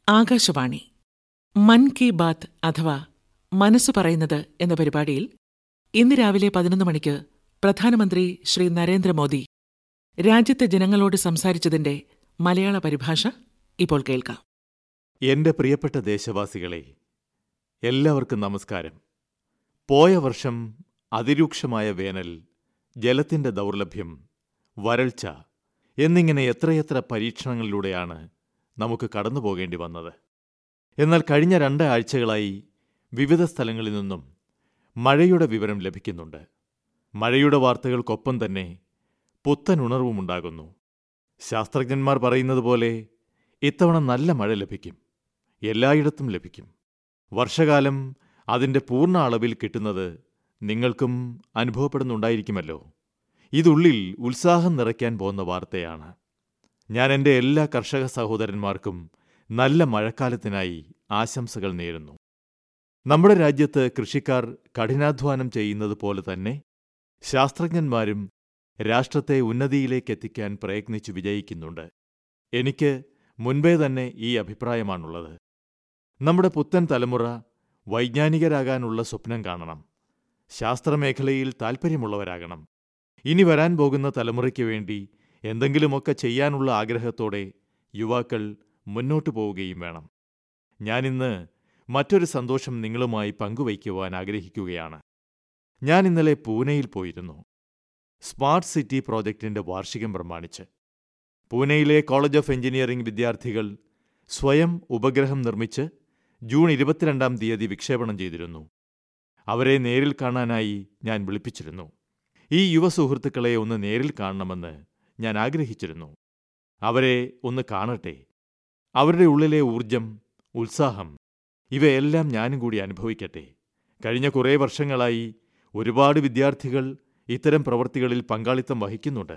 ആകാശവാണി മൻ കി ബാത്ത് അഥവാ മനസ്സ് പറയുന്നത് എന്ന പരിപാടിയിൽ ഇന്ന് രാവിലെ പതിനൊന്ന് മണിക്ക് പ്രധാനമന്ത്രി ശ്രീ നരേന്ദ്രമോദി രാജ്യത്തെ ജനങ്ങളോട് സംസാരിച്ചതിന്റെ മലയാള പരിഭാഷ ഇപ്പോൾ കേൾക്കാം എന്റെ പ്രിയപ്പെട്ട ദേശവാസികളെ എല്ലാവർക്കും നമസ്കാരം പോയ വർഷം അതിരൂക്ഷമായ വേനൽ ജലത്തിന്റെ ദൗർലഭ്യം വരൾച്ച എന്നിങ്ങനെ എത്രയെത്ര പരീക്ഷണങ്ങളിലൂടെയാണ് നമുക്ക് കടന്നു പോകേണ്ടി വന്നത് എന്നാൽ കഴിഞ്ഞ രണ്ട് ആഴ്ചകളായി വിവിധ സ്ഥലങ്ങളിൽ നിന്നും മഴയുടെ വിവരം ലഭിക്കുന്നുണ്ട് മഴയുടെ വാർത്തകൾക്കൊപ്പം തന്നെ പുത്തൻ ഉണർവുമുണ്ടാകുന്നു ശാസ്ത്രജ്ഞന്മാർ പറയുന്നത് പോലെ ഇത്തവണ നല്ല മഴ ലഭിക്കും എല്ലായിടത്തും ലഭിക്കും വർഷകാലം അതിന്റെ പൂർണ്ണ അളവിൽ കിട്ടുന്നത് നിങ്ങൾക്കും അനുഭവപ്പെടുന്നുണ്ടായിരിക്കുമല്ലോ ഇതുള്ളിൽ ഉത്സാഹം നിറയ്ക്കാൻ പോകുന്ന വാർത്തയാണ് ഞാൻ എൻ്റെ എല്ലാ കർഷക സഹോദരന്മാർക്കും നല്ല മഴക്കാലത്തിനായി ആശംസകൾ നേരുന്നു നമ്മുടെ രാജ്യത്ത് കൃഷിക്കാർ കഠിനാധ്വാനം ചെയ്യുന്നത് പോലെ തന്നെ ശാസ്ത്രജ്ഞന്മാരും രാഷ്ട്രത്തെ ഉന്നതിയിലേക്കെത്തിക്കാൻ പ്രയത്നിച്ചു വിജയിക്കുന്നുണ്ട് എനിക്ക് മുൻപേ തന്നെ ഈ അഭിപ്രായമാണുള്ളത് നമ്മുടെ പുത്തൻ തലമുറ വൈജ്ഞാനികരാകാനുള്ള സ്വപ്നം കാണണം ശാസ്ത്രമേഖലയിൽ താൽപ്പര്യമുള്ളവരാകണം ഇനി വരാൻ പോകുന്ന തലമുറയ്ക്ക് വേണ്ടി എന്തെങ്കിലുമൊക്കെ ചെയ്യാനുള്ള ആഗ്രഹത്തോടെ യുവാക്കൾ മുന്നോട്ടു പോവുകയും വേണം ഞാനിന്ന് മറ്റൊരു സന്തോഷം നിങ്ങളുമായി പങ്കുവയ്ക്കുവാൻ ആഗ്രഹിക്കുകയാണ് ഞാൻ ഇന്നലെ പൂനെയിൽ പോയിരുന്നു സ്മാർട്ട് സിറ്റി പ്രോജക്റ്റിന്റെ വാർഷികം പ്രമാണിച്ച് പൂനെയിലെ കോളേജ് ഓഫ് എഞ്ചിനീയറിംഗ് വിദ്യാർത്ഥികൾ സ്വയം ഉപഗ്രഹം നിർമ്മിച്ച് ജൂൺ ഇരുപത്തിരണ്ടാം തീയതി വിക്ഷേപണം ചെയ്തിരുന്നു അവരെ നേരിൽ കാണാനായി ഞാൻ വിളിപ്പിച്ചിരുന്നു ഈ യുവ സുഹൃത്തുക്കളെ ഒന്ന് നേരിൽ കാണണമെന്ന് ഞാൻ ആഗ്രഹിച്ചിരുന്നു അവരെ ഒന്ന് കാണട്ടെ അവരുടെ ഉള്ളിലെ ഊർജം ഉത്സാഹം ഇവയെല്ലാം ഞാനും കൂടി അനുഭവിക്കട്ടെ കഴിഞ്ഞ കുറേ വർഷങ്ങളായി ഒരുപാട് വിദ്യാർത്ഥികൾ ഇത്തരം പ്രവൃത്തികളിൽ പങ്കാളിത്തം വഹിക്കുന്നുണ്ട്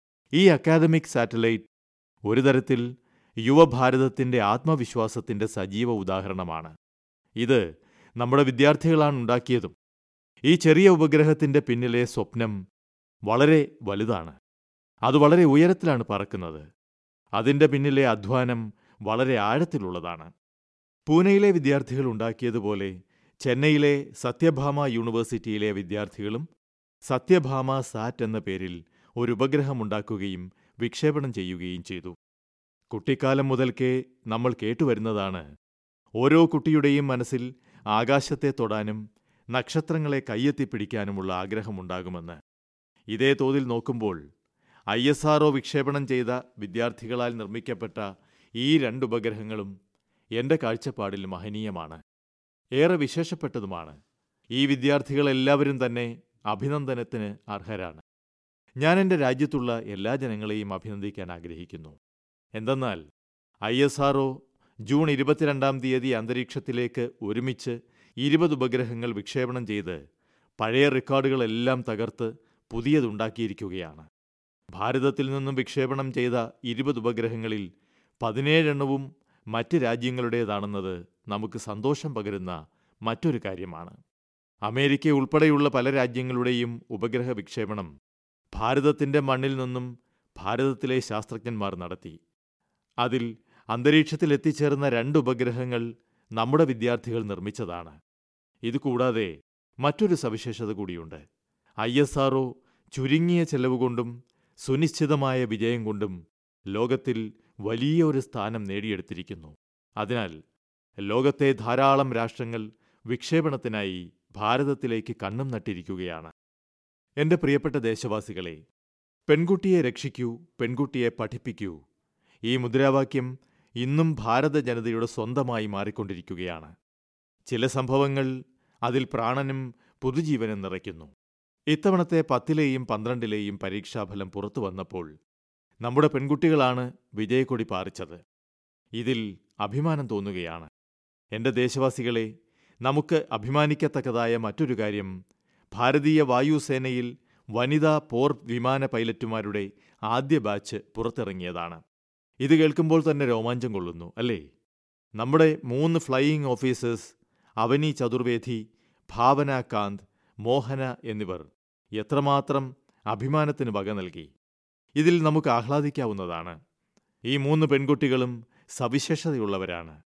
ഈ അക്കാദമിക് സാറ്റലൈറ്റ് ഒരു തരത്തിൽ യുവഭാരതത്തിന്റെ ആത്മവിശ്വാസത്തിന്റെ സജീവ ഉദാഹരണമാണ് ഇത് നമ്മുടെ വിദ്യാർത്ഥികളാണ് ഉണ്ടാക്കിയതും ഈ ചെറിയ ഉപഗ്രഹത്തിന്റെ പിന്നിലെ സ്വപ്നം വളരെ വലുതാണ് അത് വളരെ ഉയരത്തിലാണ് പറക്കുന്നത് അതിന്റെ പിന്നിലെ അധ്വാനം വളരെ ആഴത്തിലുള്ളതാണ് പൂനെയിലെ വിദ്യാർത്ഥികൾ ഉണ്ടാക്കിയതുപോലെ ചെന്നൈയിലെ സത്യഭാമ യൂണിവേഴ്സിറ്റിയിലെ വിദ്യാർത്ഥികളും സത്യഭാമ സാറ്റ് എന്ന പേരിൽ ഒരു ഉപഗ്രഹം ഉണ്ടാക്കുകയും വിക്ഷേപണം ചെയ്യുകയും ചെയ്തു കുട്ടിക്കാലം മുതൽക്കേ നമ്മൾ കേട്ടുവരുന്നതാണ് ഓരോ കുട്ടിയുടെയും മനസ്സിൽ ആകാശത്തെ തൊടാനും നക്ഷത്രങ്ങളെ കയ്യെത്തിപ്പിടിക്കാനുമുള്ള ആഗ്രഹമുണ്ടാകുമെന്ന് ഇതേ തോതിൽ നോക്കുമ്പോൾ ഐ എസ് ആർഒ വിക്ഷേപണം ചെയ്ത വിദ്യാർത്ഥികളാൽ നിർമ്മിക്കപ്പെട്ട ഈ രണ്ട് ഉപഗ്രഹങ്ങളും എന്റെ കാഴ്ചപ്പാടിൽ മഹനീയമാണ് ഏറെ വിശേഷപ്പെട്ടതുമാണ് ഈ വിദ്യാർത്ഥികളെല്ലാവരും തന്നെ അഭിനന്ദനത്തിന് അർഹരാണ് ഞാൻ എൻ്റെ രാജ്യത്തുള്ള എല്ലാ ജനങ്ങളെയും അഭിനന്ദിക്കാൻ ആഗ്രഹിക്കുന്നു എന്തെന്നാൽ ഐ എസ് ആർഒ ജൂൺ ഇരുപത്തിരണ്ടാം തീയതി അന്തരീക്ഷത്തിലേക്ക് ഒരുമിച്ച് ഇരുപത് ഉപഗ്രഹങ്ങൾ വിക്ഷേപണം ചെയ്ത് പഴയ റെക്കോർഡുകളെല്ലാം തകർത്ത് പുതിയതുണ്ടാക്കിയിരിക്കുകയാണ് ഭാരതത്തിൽ നിന്നും വിക്ഷേപണം ചെയ്ത ഇരുപത് ഉപഗ്രഹങ്ങളിൽ പതിനേഴെണ്ണവും മറ്റ് രാജ്യങ്ങളുടേതാണെന്നത് നമുക്ക് സന്തോഷം പകരുന്ന മറ്റൊരു കാര്യമാണ് അമേരിക്ക ഉൾപ്പെടെയുള്ള പല രാജ്യങ്ങളുടെയും ഉപഗ്രഹ വിക്ഷേപണം ഭാരതത്തിന്റെ മണ്ണിൽ നിന്നും ഭാരതത്തിലെ ശാസ്ത്രജ്ഞന്മാർ നടത്തി അതിൽ അന്തരീക്ഷത്തിൽ എത്തിച്ചേർന്ന രണ്ട് ഉപഗ്രഹങ്ങൾ നമ്മുടെ വിദ്യാർത്ഥികൾ നിർമ്മിച്ചതാണ് ഇതുകൂടാതെ മറ്റൊരു സവിശേഷത കൂടിയുണ്ട് ഐ എസ് ആർഒ ചുരുങ്ങിയ ചെലവുകൊണ്ടും സുനിശ്ചിതമായ വിജയം കൊണ്ടും ലോകത്തിൽ വലിയ ഒരു സ്ഥാനം നേടിയെടുത്തിരിക്കുന്നു അതിനാൽ ലോകത്തെ ധാരാളം രാഷ്ട്രങ്ങൾ വിക്ഷേപണത്തിനായി ഭാരതത്തിലേക്ക് കണ്ണും നട്ടിരിക്കുകയാണ് എന്റെ പ്രിയപ്പെട്ട ദേശവാസികളെ പെൺകുട്ടിയെ രക്ഷിക്കൂ പെൺകുട്ടിയെ പഠിപ്പിക്കൂ ഈ മുദ്രാവാക്യം ഇന്നും ഭാരത ജനതയുടെ സ്വന്തമായി മാറിക്കൊണ്ടിരിക്കുകയാണ് ചില സംഭവങ്ങൾ അതിൽ പ്രാണനും പുതുജീവനും നിറയ്ക്കുന്നു ഇത്തവണത്തെ പത്തിലെയും പന്ത്രണ്ടിലെയും പരീക്ഷാഫലം പുറത്തു വന്നപ്പോൾ നമ്മുടെ പെൺകുട്ടികളാണ് വിജയക്കൊടി പാറിച്ചത് ഇതിൽ അഭിമാനം തോന്നുകയാണ് എന്റെ ദേശവാസികളെ നമുക്ക് അഭിമാനിക്കത്തക്കതായ മറ്റൊരു കാര്യം ഭാരതീയ വായുസേനയിൽ വനിതാ പോർ വിമാന പൈലറ്റുമാരുടെ ആദ്യ ബാച്ച് പുറത്തിറങ്ങിയതാണ് ഇത് കേൾക്കുമ്പോൾ തന്നെ രോമാഞ്ചം കൊള്ളുന്നു അല്ലേ നമ്മുടെ മൂന്ന് ഫ്ലൈയിങ് ഓഫീസേഴ്സ് അവനി ചതുർവേദി ഭാവന കാന്ത് മോഹന എന്നിവർ എത്രമാത്രം അഭിമാനത്തിന് വക നൽകി ഇതിൽ നമുക്ക് ആഹ്ലാദിക്കാവുന്നതാണ് ഈ മൂന്ന് പെൺകുട്ടികളും സവിശേഷതയുള്ളവരാണ്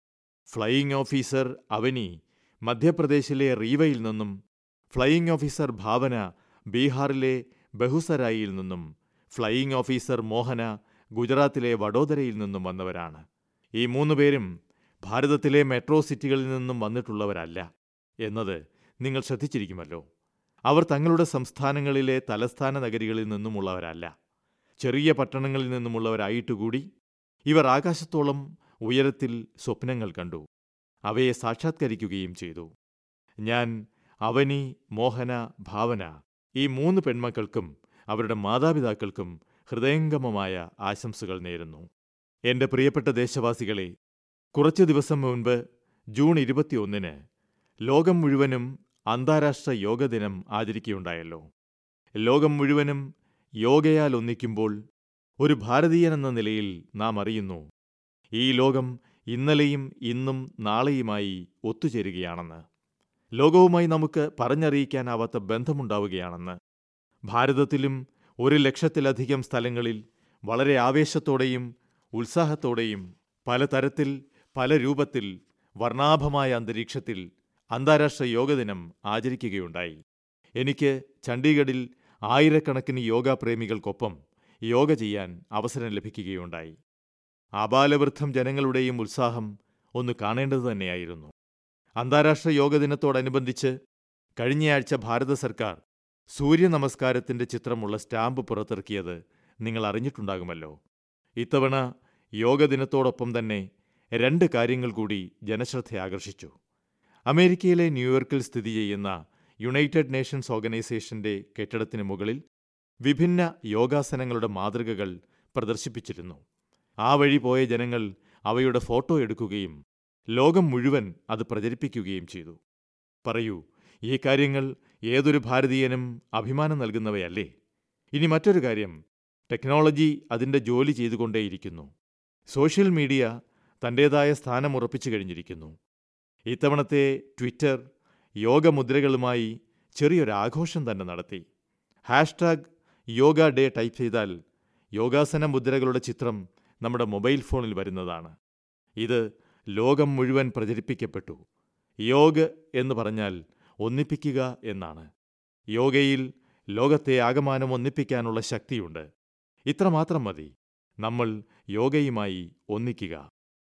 ഫ്ലൈയിംഗ് ഓഫീസർ അവനി മധ്യപ്രദേശിലെ റീവയിൽ നിന്നും ഫ്ലൈയിംഗ് ഓഫീസർ ഭാവന ബീഹാറിലെ ബഹുസരായിയിൽ നിന്നും ഫ്ലൈയിംഗ് ഓഫീസർ മോഹന ഗുജറാത്തിലെ വഡോദരയിൽ നിന്നും വന്നവരാണ് ഈ മൂന്ന് പേരും ഭാരതത്തിലെ മെട്രോ സിറ്റികളിൽ നിന്നും വന്നിട്ടുള്ളവരല്ല എന്നത് നിങ്ങൾ ശ്രദ്ധിച്ചിരിക്കുമല്ലോ അവർ തങ്ങളുടെ സംസ്ഥാനങ്ങളിലെ തലസ്ഥാന നഗരികളിൽ നിന്നുമുള്ളവരല്ല ചെറിയ പട്ടണങ്ങളിൽ നിന്നുമുള്ളവരായിട്ടുകൂടി ഇവർ ആകാശത്തോളം ഉയരത്തിൽ സ്വപ്നങ്ങൾ കണ്ടു അവയെ സാക്ഷാത്കരിക്കുകയും ചെയ്തു ഞാൻ അവനി മോഹന ഭാവന ഈ മൂന്ന് പെൺമക്കൾക്കും അവരുടെ മാതാപിതാക്കൾക്കും ഹൃദയംഗമമായ ആശംസകൾ നേരുന്നു എന്റെ പ്രിയപ്പെട്ട ദേശവാസികളെ കുറച്ചു ദിവസം മുൻപ് ജൂൺ ഇരുപത്തിയൊന്നിന് ലോകം മുഴുവനും അന്താരാഷ്ട്ര യോഗ ദിനം ആചരിക്കുകയുണ്ടായല്ലോ ലോകം മുഴുവനും യോഗയാൽ ഒന്നിക്കുമ്പോൾ ഒരു ഭാരതീയനെന്ന നിലയിൽ നാം അറിയുന്നു ഈ ലോകം ഇന്നലെയും ഇന്നും നാളെയുമായി ഒത്തുചേരുകയാണെന്ന് ലോകവുമായി നമുക്ക് പറഞ്ഞറിയിക്കാനാവാത്ത ബന്ധമുണ്ടാവുകയാണെന്ന് ഭാരതത്തിലും ഒരു ലക്ഷത്തിലധികം സ്ഥലങ്ങളിൽ വളരെ ആവേശത്തോടെയും ഉത്സാഹത്തോടെയും പലതരത്തിൽ പല രൂപത്തിൽ വർണ്ണാഭമായ അന്തരീക്ഷത്തിൽ അന്താരാഷ്ട്ര യോഗദിനം ആചരിക്കുകയുണ്ടായി എനിക്ക് ചണ്ഡീഗഡിൽ ആയിരക്കണക്കിന് യോഗാപ്രേമികൾക്കൊപ്പം യോഗ ചെയ്യാൻ അവസരം ലഭിക്കുകയുണ്ടായി ആബാലവൃദ്ധം ജനങ്ങളുടെയും ഉത്സാഹം ഒന്ന് കാണേണ്ടത് തന്നെയായിരുന്നു അന്താരാഷ്ട്ര യോഗദിനത്തോടനുബന്ധിച്ച് കഴിഞ്ഞയാഴ്ച ഭാരത സർക്കാർ സൂര്യനമസ്കാരത്തിന്റെ ചിത്രമുള്ള സ്റ്റാമ്പ് പുറത്തിറക്കിയത് നിങ്ങൾ അറിഞ്ഞിട്ടുണ്ടാകുമല്ലോ ഇത്തവണ യോഗദിനത്തോടൊപ്പം തന്നെ രണ്ട് കാര്യങ്ങൾ കൂടി ജനശ്രദ്ധ ആകർഷിച്ചു അമേരിക്കയിലെ ന്യൂയോർക്കിൽ സ്ഥിതി ചെയ്യുന്ന യുണൈറ്റഡ് നേഷൻസ് ഓർഗനൈസേഷന്റെ കെട്ടിടത്തിന് മുകളിൽ വിഭിന്ന യോഗാസനങ്ങളുടെ മാതൃകകൾ പ്രദർശിപ്പിച്ചിരുന്നു ആ വഴി പോയ ജനങ്ങൾ അവയുടെ ഫോട്ടോ എടുക്കുകയും ലോകം മുഴുവൻ അത് പ്രചരിപ്പിക്കുകയും ചെയ്തു പറയൂ ഈ കാര്യങ്ങൾ ഏതൊരു ഭാരതീയനും അഭിമാനം നൽകുന്നവയല്ലേ ഇനി മറ്റൊരു കാര്യം ടെക്നോളജി അതിന്റെ ജോലി ചെയ്തുകൊണ്ടേയിരിക്കുന്നു സോഷ്യൽ മീഡിയ തന്റേതായ സ്ഥാനം ഉറപ്പിച്ചു കഴിഞ്ഞിരിക്കുന്നു ഇത്തവണത്തെ ട്വിറ്റർ യോഗമുദ്രകളുമായി ചെറിയൊരാഘോഷം തന്നെ നടത്തി ഹാഷ്ടാഗ് യോഗ ഡേ ടൈപ്പ് ചെയ്താൽ യോഗാസന മുദ്രകളുടെ ചിത്രം നമ്മുടെ മൊബൈൽ ഫോണിൽ വരുന്നതാണ് ഇത് ലോകം മുഴുവൻ പ്രചരിപ്പിക്കപ്പെട്ടു യോഗ എന്ന് പറഞ്ഞാൽ ഒന്നിപ്പിക്കുക എന്നാണ് യോഗയിൽ ലോകത്തെ ആകമാനം ഒന്നിപ്പിക്കാനുള്ള ശക്തിയുണ്ട് ഇത്രമാത്രം മതി നമ്മൾ യോഗയുമായി ഒന്നിക്കുക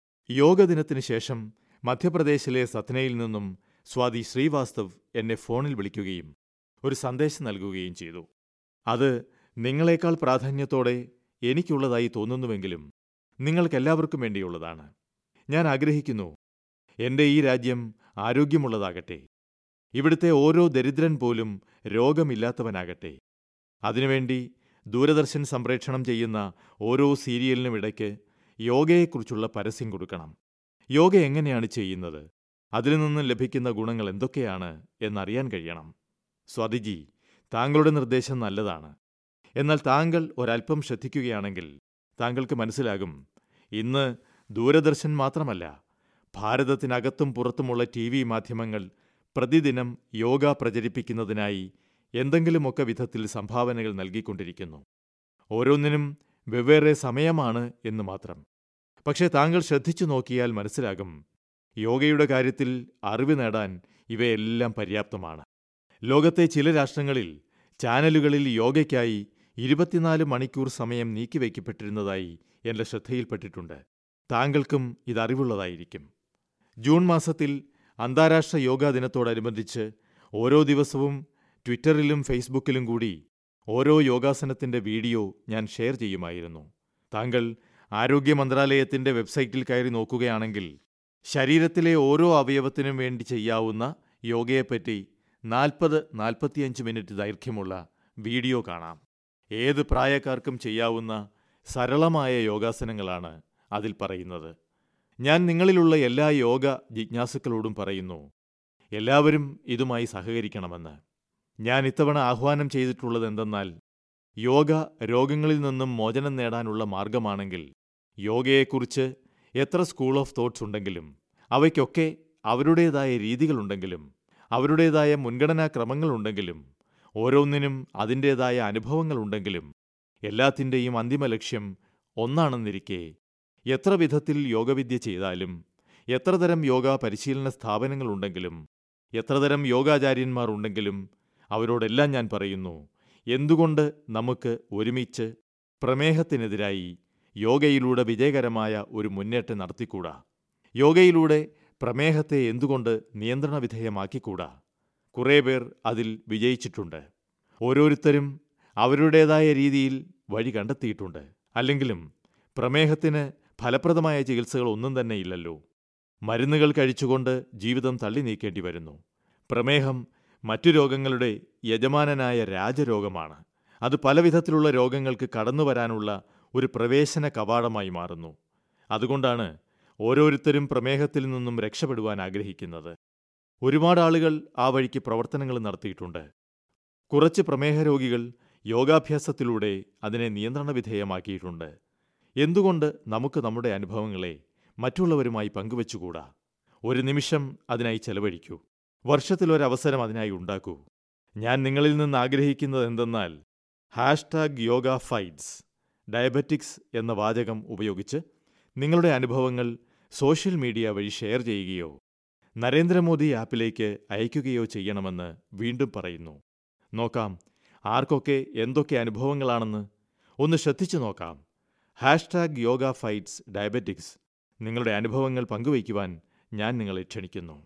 യോഗ ദിനത്തിന് ശേഷം മധ്യപ്രദേശിലെ സത്നയിൽ നിന്നും സ്വാതി ശ്രീവാസ്തവ് എന്നെ ഫോണിൽ വിളിക്കുകയും ഒരു സന്ദേശം നൽകുകയും ചെയ്തു അത് നിങ്ങളെക്കാൾ പ്രാധാന്യത്തോടെ എനിക്കുള്ളതായി തോന്നുന്നുവെങ്കിലും നിങ്ങൾക്കെല്ലാവർക്കും വേണ്ടിയുള്ളതാണ് ഞാൻ ആഗ്രഹിക്കുന്നു എന്റെ ഈ രാജ്യം ആരോഗ്യമുള്ളതാകട്ടെ ഇവിടുത്തെ ഓരോ ദരിദ്രൻ പോലും രോഗമില്ലാത്തവനാകട്ടെ അതിനുവേണ്ടി ദൂരദർശൻ സംപ്രേക്ഷണം ചെയ്യുന്ന ഓരോ സീരിയലിനും ഇടയ്ക്ക് യോഗയെക്കുറിച്ചുള്ള പരസ്യം കൊടുക്കണം യോഗ എങ്ങനെയാണ് ചെയ്യുന്നത് അതിൽ നിന്ന് ലഭിക്കുന്ന ഗുണങ്ങൾ എന്തൊക്കെയാണ് എന്നറിയാൻ കഴിയണം സ്വാതിജി താങ്കളുടെ നിർദ്ദേശം നല്ലതാണ് എന്നാൽ താങ്കൾ ഒരല്പം ശ്രദ്ധിക്കുകയാണെങ്കിൽ താങ്കൾക്ക് മനസ്സിലാകും ഇന്ന് ദൂരദർശൻ മാത്രമല്ല ഭാരതത്തിനകത്തും പുറത്തുമുള്ള ടി വി മാധ്യമങ്ങൾ പ്രതിദിനം യോഗ പ്രചരിപ്പിക്കുന്നതിനായി എന്തെങ്കിലുമൊക്കെ വിധത്തിൽ സംഭാവനകൾ നൽകിക്കൊണ്ടിരിക്കുന്നു ഓരോന്നിനും വെവ്വേറെ സമയമാണ് എന്ന് മാത്രം പക്ഷേ താങ്കൾ ശ്രദ്ധിച്ചു നോക്കിയാൽ മനസ്സിലാകും യോഗയുടെ കാര്യത്തിൽ അറിവ് നേടാൻ ഇവയെല്ലാം പര്യാപ്തമാണ് ലോകത്തെ ചില രാഷ്ട്രങ്ങളിൽ ചാനലുകളിൽ യോഗയ്ക്കായി ഇരുപത്തിനാല് മണിക്കൂർ സമയം നീക്കിവയ്ക്കപ്പെട്ടിരുന്നതായി എന്റെ ശ്രദ്ധയിൽപ്പെട്ടിട്ടുണ്ട് താങ്കൾക്കും ഇതറിവുള്ളതായിരിക്കും ജൂൺ മാസത്തിൽ അന്താരാഷ്ട്ര യോഗാ ദിനത്തോടനുബന്ധിച്ച് ഓരോ ദിവസവും ട്വിറ്ററിലും ഫേസ്ബുക്കിലും കൂടി ഓരോ യോഗാസനത്തിന്റെ വീഡിയോ ഞാൻ ഷെയർ ചെയ്യുമായിരുന്നു താങ്കൾ ആരോഗ്യ മന്ത്രാലയത്തിന്റെ വെബ്സൈറ്റിൽ കയറി നോക്കുകയാണെങ്കിൽ ശരീരത്തിലെ ഓരോ അവയവത്തിനും വേണ്ടി ചെയ്യാവുന്ന യോഗയെപ്പറ്റി നാൽപ്പത് നാൽപ്പത്തിയഞ്ച് മിനിറ്റ് ദൈർഘ്യമുള്ള വീഡിയോ കാണാം ഏത് പ്രായക്കാർക്കും ചെയ്യാവുന്ന സരളമായ യോഗാസനങ്ങളാണ് അതിൽ പറയുന്നത് ഞാൻ നിങ്ങളിലുള്ള എല്ലാ യോഗ ജിജ്ഞാസുക്കളോടും പറയുന്നു എല്ലാവരും ഇതുമായി സഹകരിക്കണമെന്ന് ഞാൻ ഇത്തവണ ആഹ്വാനം ചെയ്തിട്ടുള്ളത് എന്തെന്നാൽ യോഗ രോഗങ്ങളിൽ നിന്നും മോചനം നേടാനുള്ള മാർഗമാണെങ്കിൽ യോഗയെക്കുറിച്ച് എത്ര സ്കൂൾ ഓഫ് തോട്ട്സ് ഉണ്ടെങ്കിലും അവയ്ക്കൊക്കെ അവരുടേതായ രീതികളുണ്ടെങ്കിലും അവരുടേതായ മുൻഗണനാക്രമങ്ങളുണ്ടെങ്കിലും ഓരോന്നിനും അതിൻ്റേതായ അനുഭവങ്ങളുണ്ടെങ്കിലും എല്ലാത്തിൻ്റെയും അന്തിമ ലക്ഷ്യം ഒന്നാണെന്നിരിക്കെ എത്ര വിധത്തിൽ യോഗവിദ്യ ചെയ്താലും എത്രതരം യോഗ പരിശീലന സ്ഥാപനങ്ങളുണ്ടെങ്കിലും എത്രതരം യോഗാചാര്യന്മാർ ഉണ്ടെങ്കിലും അവരോടെല്ലാം ഞാൻ പറയുന്നു എന്തുകൊണ്ട് നമുക്ക് ഒരുമിച്ച് പ്രമേഹത്തിനെതിരായി യോഗയിലൂടെ വിജയകരമായ ഒരു മുന്നേറ്റം നടത്തിക്കൂടാ യോഗയിലൂടെ പ്രമേഹത്തെ എന്തുകൊണ്ട് നിയന്ത്രണ വിധേയമാക്കിക്കൂടാ കുറേ പേർ അതിൽ വിജയിച്ചിട്ടുണ്ട് ഓരോരുത്തരും അവരുടേതായ രീതിയിൽ വഴി കണ്ടെത്തിയിട്ടുണ്ട് അല്ലെങ്കിലും പ്രമേഹത്തിന് ഫലപ്രദമായ ചികിത്സകൾ ഒന്നും തന്നെ ഇല്ലല്ലോ മരുന്നുകൾ കഴിച്ചുകൊണ്ട് ജീവിതം തള്ളി നീക്കേണ്ടി വരുന്നു പ്രമേഹം മറ്റു രോഗങ്ങളുടെ യജമാനനായ രാജരോഗമാണ് അത് പലവിധത്തിലുള്ള രോഗങ്ങൾക്ക് കടന്നു വരാനുള്ള ഒരു പ്രവേശന കവാടമായി മാറുന്നു അതുകൊണ്ടാണ് ഓരോരുത്തരും പ്രമേഹത്തിൽ നിന്നും രക്ഷപ്പെടുവാൻ ആഗ്രഹിക്കുന്നത് ഒരുപാട് ആളുകൾ ആ വഴിക്ക് പ്രവർത്തനങ്ങൾ നടത്തിയിട്ടുണ്ട് കുറച്ച് പ്രമേഹ രോഗികൾ യോഗാഭ്യാസത്തിലൂടെ അതിനെ നിയന്ത്രണ വിധേയമാക്കിയിട്ടുണ്ട് എന്തുകൊണ്ട് നമുക്ക് നമ്മുടെ അനുഭവങ്ങളെ മറ്റുള്ളവരുമായി പങ്കുവച്ചുകൂടാ ഒരു നിമിഷം അതിനായി ചെലവഴിക്കൂ വർഷത്തിലൊരവസരം അതിനായി ഉണ്ടാക്കൂ ഞാൻ നിങ്ങളിൽ നിന്ന് ആഗ്രഹിക്കുന്നത് എന്തെന്നാൽ ഹാഷ്ടാഗ് യോഗ ഫൈറ്റ്സ് ഡയബറ്റിക്സ് എന്ന വാചകം ഉപയോഗിച്ച് നിങ്ങളുടെ അനുഭവങ്ങൾ സോഷ്യൽ മീഡിയ വഴി ഷെയർ ചെയ്യുകയോ നരേന്ദ്രമോദി ആപ്പിലേക്ക് അയയ്ക്കുകയോ ചെയ്യണമെന്ന് വീണ്ടും പറയുന്നു നോക്കാം ആർക്കൊക്കെ എന്തൊക്കെ അനുഭവങ്ങളാണെന്ന് ഒന്ന് ശ്രദ്ധിച്ചു നോക്കാം ഹാഷ്ടാഗ് യോഗ ഫൈറ്റ്സ് ഡയബറ്റിക്സ് നിങ്ങളുടെ അനുഭവങ്ങൾ പങ്കുവയ്ക്കുവാൻ ഞാൻ നിങ്ങളെ ക്ഷണിക്കുന്നു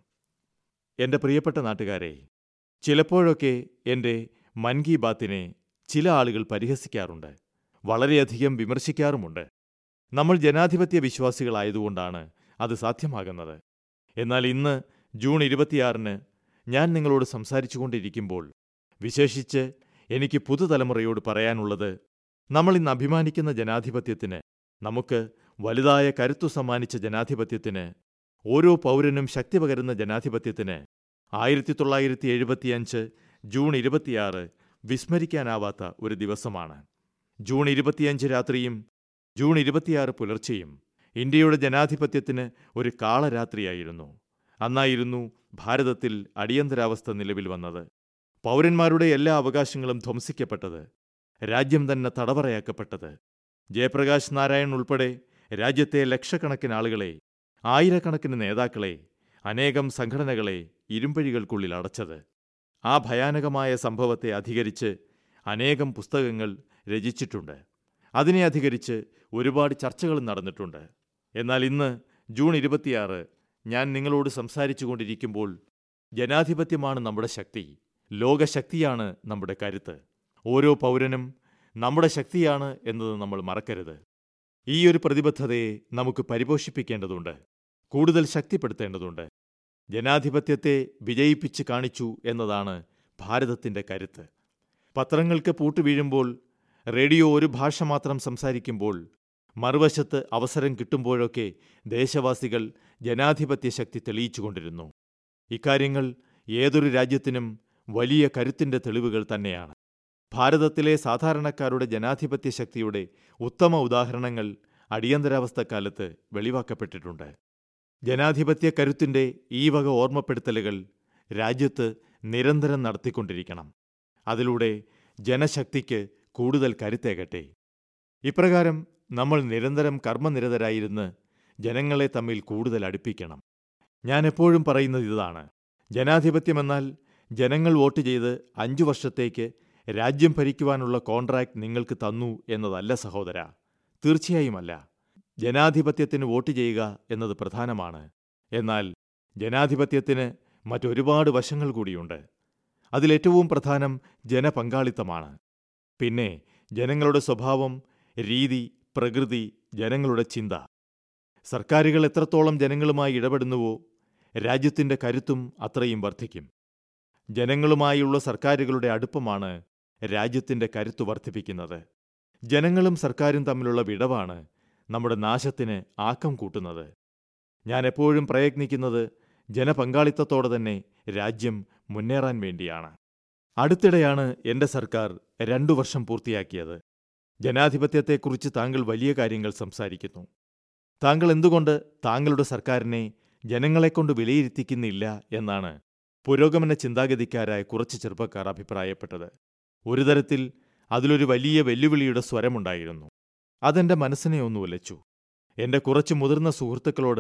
എൻ്റെ പ്രിയപ്പെട്ട നാട്ടുകാരെ ചിലപ്പോഴൊക്കെ എൻ്റെ മൻ കി ബാത്തിനെ ചില ആളുകൾ പരിഹസിക്കാറുണ്ട് വളരെയധികം വിമർശിക്കാറുമുണ്ട് നമ്മൾ ജനാധിപത്യ വിശ്വാസികളായതുകൊണ്ടാണ് അത് സാധ്യമാകുന്നത് എന്നാൽ ഇന്ന് ജൂൺ ഇരുപത്തിയാറിന് ഞാൻ നിങ്ങളോട് സംസാരിച്ചുകൊണ്ടിരിക്കുമ്പോൾ വിശേഷിച്ച് എനിക്ക് പുതുതലമുറയോട് പറയാനുള്ളത് നമ്മൾ ഇന്ന് അഭിമാനിക്കുന്ന ജനാധിപത്യത്തിന് നമുക്ക് വലുതായ കരുത്തു സമ്മാനിച്ച ജനാധിപത്യത്തിന് ഓരോ പൗരനും ശക്തി പകരുന്ന ജനാധിപത്യത്തിന് ആയിരത്തി തൊള്ളായിരത്തി എഴുപത്തിയഞ്ച് ജൂൺ ഇരുപത്തിയാറ് വിസ്മരിക്കാനാവാത്ത ഒരു ദിവസമാണ് ജൂൺ ഇരുപത്തിയഞ്ച് രാത്രിയും ജൂൺ ഇരുപത്തിയാറ് പുലർച്ചെയും ഇന്ത്യയുടെ ജനാധിപത്യത്തിന് ഒരു കാളരാത്രിയായിരുന്നു അന്നായിരുന്നു ഭാരതത്തിൽ അടിയന്തരാവസ്ഥ നിലവിൽ വന്നത് പൗരന്മാരുടെ എല്ലാ അവകാശങ്ങളും ധ്വംസിക്കപ്പെട്ടത് രാജ്യം തന്നെ തടവറയാക്കപ്പെട്ടത് ജയപ്രകാശ് നാരായൺ ഉൾപ്പെടെ രാജ്യത്തെ ലക്ഷക്കണക്കിന് ആളുകളെ ആയിരക്കണക്കിന് നേതാക്കളെ അനേകം സംഘടനകളെ ഇരുമ്പഴികൾക്കുള്ളിൽ അടച്ചത് ആ ഭയാനകമായ സംഭവത്തെ അധികരിച്ച് അനേകം പുസ്തകങ്ങൾ രചിച്ചിട്ടുണ്ട് അതിനെ അധികരിച്ച് ഒരുപാട് ചർച്ചകളും നടന്നിട്ടുണ്ട് എന്നാൽ ഇന്ന് ജൂൺ ഇരുപത്തിയാറ് ഞാൻ നിങ്ങളോട് സംസാരിച്ചു കൊണ്ടിരിക്കുമ്പോൾ ജനാധിപത്യമാണ് നമ്മുടെ ശക്തി ലോകശക്തിയാണ് നമ്മുടെ കരുത്ത് ഓരോ പൗരനും നമ്മുടെ ശക്തിയാണ് എന്നത് നമ്മൾ മറക്കരുത് ഈ ഒരു പ്രതിബദ്ധതയെ നമുക്ക് പരിപോഷിപ്പിക്കേണ്ടതുണ്ട് കൂടുതൽ ശക്തിപ്പെടുത്തേണ്ടതുണ്ട് ജനാധിപത്യത്തെ വിജയിപ്പിച്ച് കാണിച്ചു എന്നതാണ് ഭാരതത്തിന്റെ കരുത്ത് പത്രങ്ങൾക്ക് പൂട്ടുവീഴുമ്പോൾ റേഡിയോ ഒരു ഭാഷ മാത്രം സംസാരിക്കുമ്പോൾ മറുവശത്ത് അവസരം കിട്ടുമ്പോഴൊക്കെ ദേശവാസികൾ ജനാധിപത്യ ശക്തി തെളിയിച്ചുകൊണ്ടിരുന്നു ഇക്കാര്യങ്ങൾ ഏതൊരു രാജ്യത്തിനും വലിയ കരുത്തിന്റെ തെളിവുകൾ തന്നെയാണ് ഭാരതത്തിലെ സാധാരണക്കാരുടെ ജനാധിപത്യ ശക്തിയുടെ ഉത്തമ ഉദാഹരണങ്ങൾ അടിയന്തരാവസ്ഥക്കാലത്ത് വെളിവാക്കപ്പെട്ടിട്ടുണ്ട് ജനാധിപത്യ കരുത്തിന്റെ ഈ വക ഓർമ്മപ്പെടുത്തലുകൾ രാജ്യത്ത് നിരന്തരം നടത്തിക്കൊണ്ടിരിക്കണം അതിലൂടെ ജനശക്തിക്ക് കൂടുതൽ കരുത്തേകട്ടെ ഇപ്രകാരം നമ്മൾ നിരന്തരം കർമ്മനിരതരായിരുന്ന് ജനങ്ങളെ തമ്മിൽ കൂടുതൽ അടുപ്പിക്കണം ഞാൻ എപ്പോഴും പറയുന്നത് ഇതാണ് ജനാധിപത്യമെന്നാൽ ജനങ്ങൾ വോട്ട് ചെയ്ത് അഞ്ചു വർഷത്തേക്ക് രാജ്യം ഭരിക്കുവാനുള്ള കോൺട്രാക്ട് നിങ്ങൾക്ക് തന്നു എന്നതല്ല സഹോദര തീർച്ചയായുമല്ല ജനാധിപത്യത്തിന് വോട്ട് ചെയ്യുക എന്നത് പ്രധാനമാണ് എന്നാൽ ജനാധിപത്യത്തിന് മറ്റൊരുപാട് വശങ്ങൾ കൂടിയുണ്ട് അതിലേറ്റവും പ്രധാനം ജനപങ്കാളിത്തമാണ് പിന്നെ ജനങ്ങളുടെ സ്വഭാവം രീതി പ്രകൃതി ജനങ്ങളുടെ ചിന്ത സർക്കാരുകൾ എത്രത്തോളം ജനങ്ങളുമായി ഇടപെടുന്നുവോ രാജ്യത്തിന്റെ കരുത്തും അത്രയും വർദ്ധിക്കും ജനങ്ങളുമായുള്ള സർക്കാരുകളുടെ അടുപ്പമാണ് രാജ്യത്തിന്റെ കരുത്ത് വർദ്ധിപ്പിക്കുന്നത് ജനങ്ങളും സർക്കാരും തമ്മിലുള്ള വിടവാണ് നമ്മുടെ നാശത്തിന് ആക്കം കൂട്ടുന്നത് ഞാൻ എപ്പോഴും പ്രയത്നിക്കുന്നത് ജനപങ്കാളിത്തത്തോടെ തന്നെ രാജ്യം മുന്നേറാൻ വേണ്ടിയാണ് അടുത്തിടെയാണ് എന്റെ സർക്കാർ രണ്ടു വർഷം പൂർത്തിയാക്കിയത് ജനാധിപത്യത്തെക്കുറിച്ച് താങ്കൾ വലിയ കാര്യങ്ങൾ സംസാരിക്കുന്നു താങ്കൾ എന്തുകൊണ്ട് താങ്കളുടെ സർക്കാരിനെ ജനങ്ങളെക്കൊണ്ട് വിലയിരുത്തിക്കുന്നില്ല എന്നാണ് പുരോഗമന ചിന്താഗതിക്കാരായ കുറച്ച് ചെറുപ്പക്കാർ അഭിപ്രായപ്പെട്ടത് ഒരു തരത്തിൽ അതിലൊരു വലിയ വെല്ലുവിളിയുടെ സ്വരമുണ്ടായിരുന്നു അതെന്റെ മനസ്സിനെ ഒന്ന് ഉലച്ചു എന്റെ കുറച്ച് മുതിർന്ന സുഹൃത്തുക്കളോട്